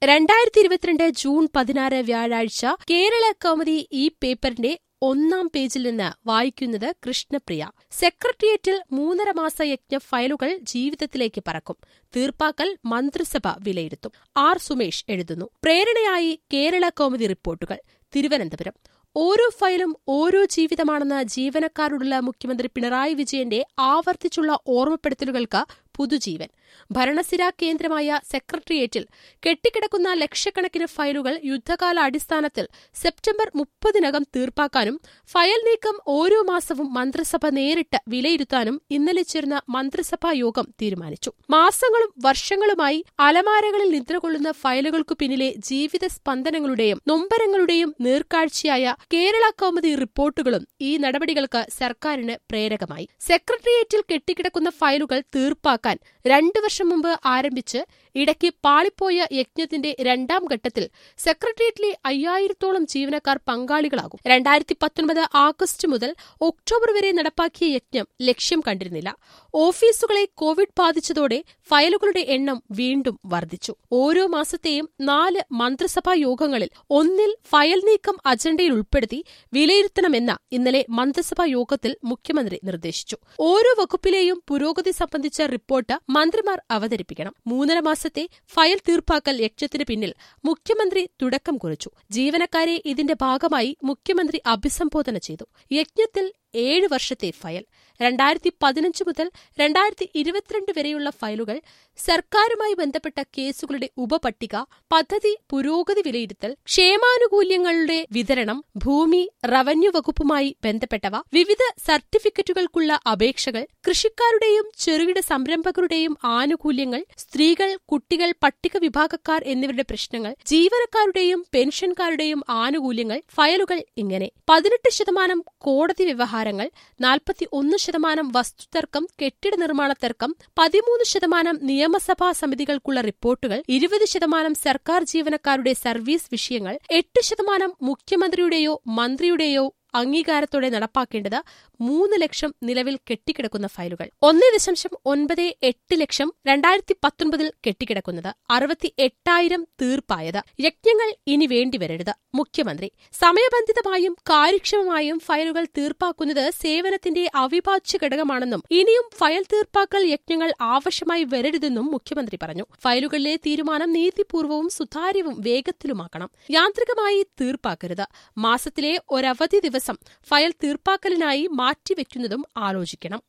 രണ്ടായിരത്തി ഇരുപത്തിരണ്ട് ജൂൺ പതിനാറ് വ്യാഴാഴ്ച കേരള കൗമുദി ഈ പേപ്പറിന്റെ ഒന്നാം പേജിൽ നിന്ന് വായിക്കുന്നത് കൃഷ്ണപ്രിയ സെക്രട്ടേറിയറ്റിൽ മൂന്നര മാസ യജ്ഞ ഫയലുകൾ ജീവിതത്തിലേക്ക് പറക്കും തീർപ്പാക്കൽ മന്ത്രിസഭ വിലയിരുത്തും ആർ സുമേഷ് എഴുതുന്നു പ്രേരണയായി കേരള കൗമുദി റിപ്പോർട്ടുകൾ തിരുവനന്തപുരം ഓരോ ഫയലും ഓരോ ജീവിതമാണെന്ന ജീവനക്കാരോടുള്ള മുഖ്യമന്ത്രി പിണറായി വിജയന്റെ ആവർത്തിച്ചുള്ള ഓർമ്മപ്പെടുത്തലുകൾക്ക് പുതുജീവൻ ഭരണസിരാ കേന്ദ്രമായ സെക്രട്ടേറിയറ്റിൽ കെട്ടിക്കിടക്കുന്ന ലക്ഷക്കണക്കിന് ഫയലുകൾ യുദ്ധകാല അടിസ്ഥാനത്തിൽ സെപ്റ്റംബർ മുപ്പതിനകം തീർപ്പാക്കാനും ഫയൽ നീക്കം ഓരോ മാസവും മന്ത്രിസഭ നേരിട്ട് വിലയിരുത്താനും ഇന്നലെ ചേർന്ന മന്ത്രിസഭാ യോഗം തീരുമാനിച്ചു മാസങ്ങളും വർഷങ്ങളുമായി അലമാരകളിൽ നിദ്രകൊള്ളുന്ന ഫയലുകൾക്കു പിന്നിലെ ജീവിത സ്പന്ദനങ്ങളുടെയും നൊമ്പരങ്ങളുടെയും നേർക്കാഴ്ചയായ കേരള കൗമുദി റിപ്പോർട്ടുകളും ഈ നടപടികൾക്ക് സർക്കാരിന് പ്രേരകമായി സെക്രട്ടേറിയറ്റിൽ കെട്ടിക്കിടക്കുന്ന ഫയലുകൾ തീർപ്പാക്കാൻ രണ്ടു വർഷം മുമ്പ് ആരംഭിച്ച് ഇടയ്ക്ക് പാളിപ്പോയ യജ്ഞത്തിന്റെ രണ്ടാം ഘട്ടത്തിൽ സെക്രട്ടേറിയറ്റിലെ അയ്യായിരത്തോളം ജീവനക്കാർ പങ്കാളികളാകും രണ്ടായിരത്തി പത്തൊൻപത് ആഗസ്റ്റ് മുതൽ ഒക്ടോബർ വരെ നടപ്പാക്കിയ യജ്ഞം ലക്ഷ്യം കണ്ടിരുന്നില്ല ഓഫീസുകളെ കോവിഡ് ബാധിച്ചതോടെ ഫയലുകളുടെ എണ്ണം വീണ്ടും വർദ്ധിച്ചു ഓരോ മാസത്തെയും നാല് മന്ത്രിസഭാ യോഗങ്ങളിൽ ഒന്നിൽ ഫയൽ നീക്കം അജണ്ടയിൽ ഉൾപ്പെടുത്തി വിലയിരുത്തണമെന്ന ഇന്നലെ മന്ത്രിസഭാ യോഗത്തിൽ മുഖ്യമന്ത്രി നിർദ്ദേശിച്ചു ഓരോ വകുപ്പിലെയും പുരോഗതി സംബന്ധിച്ച റിപ്പോർട്ട് മന്ത്രിമാർ അവതരിപ്പിക്കണം മൂന്നര മാസത്തെ ഫയൽ തീർപ്പാക്കൽ യജ്ഞത്തിന് പിന്നിൽ മുഖ്യമന്ത്രി തുടക്കം കുറിച്ചു ജീവനക്കാരെ ഇതിന്റെ ഭാഗമായി മുഖ്യമന്ത്രി അഭിസംബോധന ചെയ്തു യജ്ഞത്തിൽ ഏഴ് വർഷത്തെ ഫയൽ രണ്ടായിരത്തി പതിനഞ്ച് മുതൽ രണ്ടായിരത്തി ഇരുപത്തിരണ്ട് വരെയുള്ള ഫയലുകൾ സർക്കാരുമായി ബന്ധപ്പെട്ട കേസുകളുടെ ഉപപട്ടിക പദ്ധതി പുരോഗതി വിലയിരുത്തൽ ക്ഷേമാനുകൂല്യങ്ങളുടെ വിതരണം ഭൂമി റവന്യൂ വകുപ്പുമായി ബന്ധപ്പെട്ടവ വിവിധ സർട്ടിഫിക്കറ്റുകൾക്കുള്ള അപേക്ഷകൾ കൃഷിക്കാരുടെയും ചെറുകിട സംരംഭകരുടെയും ആനുകൂല്യങ്ങൾ സ്ത്രീകൾ കുട്ടികൾ പട്ടിക വിഭാഗക്കാർ എന്നിവരുടെ പ്രശ്നങ്ങൾ ജീവനക്കാരുടെയും പെൻഷൻകാരുടെയും ആനുകൂല്യങ്ങൾ ഫയലുകൾ ഇങ്ങനെ പതിനെട്ട് ശതമാനം കോടതി വ്യവഹാരങ്ങൾ നാൽപ്പത്തി ഒന്ന് ശതമാനം വസ്തുതർക്കം കെട്ടിട നിർമ്മാണ തർക്കം പതിമൂന്ന് ശതമാനം നിയമസഭാ സമിതികൾക്കുള്ള റിപ്പോർട്ടുകൾ ഇരുപത് ശതമാനം സർക്കാർ ജീവനക്കാരുടെ സർവീസ് വിഷയങ്ങൾ എട്ട് ശതമാനം മുഖ്യമന്ത്രിയുടെയോ മന്ത്രിയുടെയോ അംഗീകാരത്തോടെ നടപ്പാക്കേണ്ടത് മൂന്ന് ലക്ഷം നിലവിൽ കെട്ടിക്കിടക്കുന്ന ഫയലുകൾ ഒന്ന് ദശാംശം ഒൻപത് എട്ട് ലക്ഷം രണ്ടായിരത്തി പത്തൊൻപതിൽ കെട്ടിക്കിടക്കുന്നത് അറുപത്തി എട്ടായിരം തീർപ്പായത് യജ്ഞങ്ങൾ ഇനി വേണ്ടിവരരുത് മുഖ്യമന്ത്രി സമയബന്ധിതമായും കാര്യക്ഷമമായും ഫയലുകൾ തീർപ്പാക്കുന്നത് സേവനത്തിന്റെ അവിഭാജ്യ ഘടകമാണെന്നും ഇനിയും ഫയൽ തീർപ്പാക്കൽ യജ്ഞങ്ങൾ ആവശ്യമായി വരരുതെന്നും മുഖ്യമന്ത്രി പറഞ്ഞു ഫയലുകളിലെ തീരുമാനം നീതിപൂർവവും സുതാര്യവും വേഗത്തിലുമാക്കണം യാന്ത്രികമായി തീർപ്പാക്കരുത് മാസത്തിലെ ഒരവധി ദിവസം ഫയൽ തീർപ്പാക്കലിനായി മാറ്റിവെക്കുന്നതും ആലോചിക്കണം